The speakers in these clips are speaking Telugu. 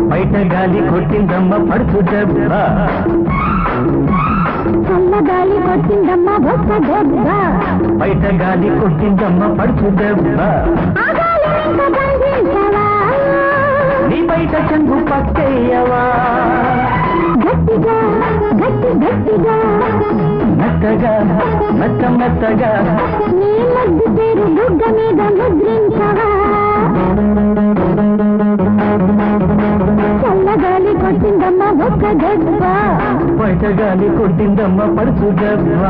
బయట గాలి కొట్టిందమ్మ పడుచు దెబ్బ చల్లగాలి కొట్టిందమ్మ బొక్క దెబ్బ బయట గాలి కొట్టిందమ్మ పడుచు దెబ్బ ఆ గాలిని ఇంకా బంధించవా నీ బయట చెంగు పక్కయ్యవా గట్టిగా గట్టి గట్టిగా మెత్తగా మెత్త మెత్తగా నీ ముద్దు పేరు బుగ్గ మీద ముద్రించవా చల్లగాలి కొట్టిందమ్మ బొక్క దెబ్బ బయట గాలి కొట్టిందమ్మ పడుచు దెబ్బ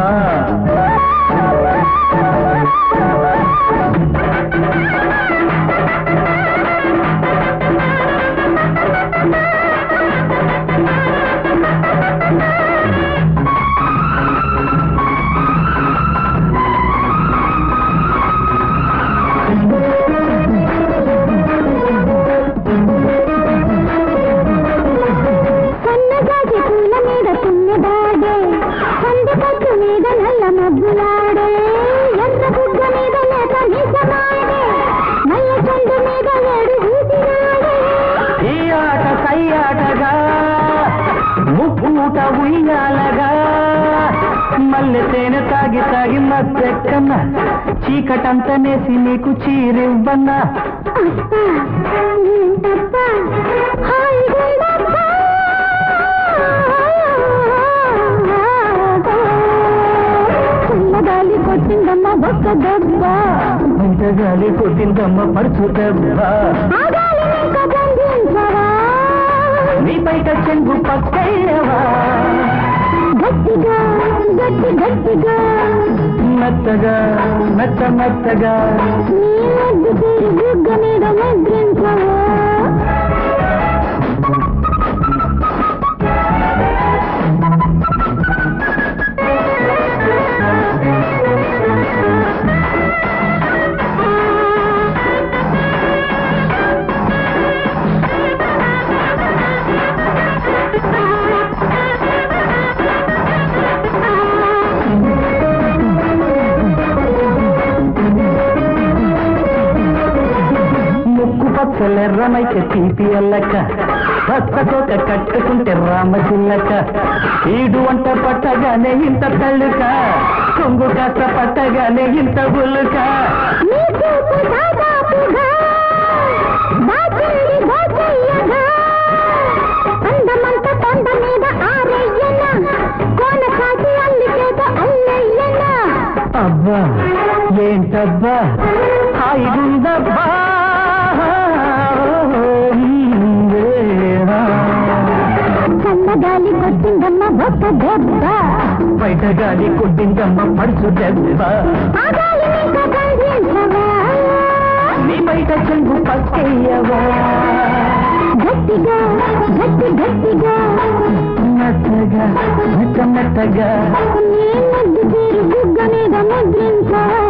సన్నజాజి పూల మీద పున్నెదాడే సంద పట్టు మీద నల్ల మబ్బులాడే ఎర్ర బుగ్గ మీద లేత నిజమాడే నల్ల చెండు మీద ఏడు ఊపిరాడే ఈ ఆట సయ్యాటగా ముప్పూట ఉయ్యాలగా మల్లె తేనె తాగి తాగి మత్తెక్కన్న చీకటంతనేసి నీకు చీరివ్వన్నా అత్త తప్ప హాయిగుందప్ప చల్లగాలి కొట్టిందమ్మ బొక్క దెబ్బ బయట గాలి కొట్టిందమ్మ పడుచు దెబ్బ ఆ గాలిని ఇంకా బంధించవా నీ బయట చెంగు పక్కయ్యవా గట్టిగా గట్టి గట్టిగా మెత్తగా మెత్త మెత్తగా నీ ముద్దు తీరు బుగ్గ మీద ముద్రించవా ముక్కు పచ్చలెర్రమైతే తీపి అల్లక పచ్చకోక కట్టుకుంటే రామచిల్లక ఈడు వంట పట్టగానే ఇంత తల్లుక కొంగు కాస్త పట్టగానే ఇంత బుల్లుక నీ చూపు దాదాపుగా దాచింది దాచయ్యగా అందమంత కొండ మీద ఆరయ్యన కోన కాసి అల్లికేత అల్లయ్యన అబ్బా ఏంటబ్బా హాయిగుందబ్బా చల్లగాలి కొట్టిందమ్మ బొక్క దెబ్బ బయట గాలి కొట్టిందమ్మ పడుచు దెబ్బ ఆ గాలిని ఇంకా బంధించవా నీ బయట చెంగు పక్కయ్యవా గట్టిగా గట్టి గట్టిగా మెత్తగా మెత్త మెత్తగా నీ ముద్దు తీరు బుగ్గ మీద ముద్రించవా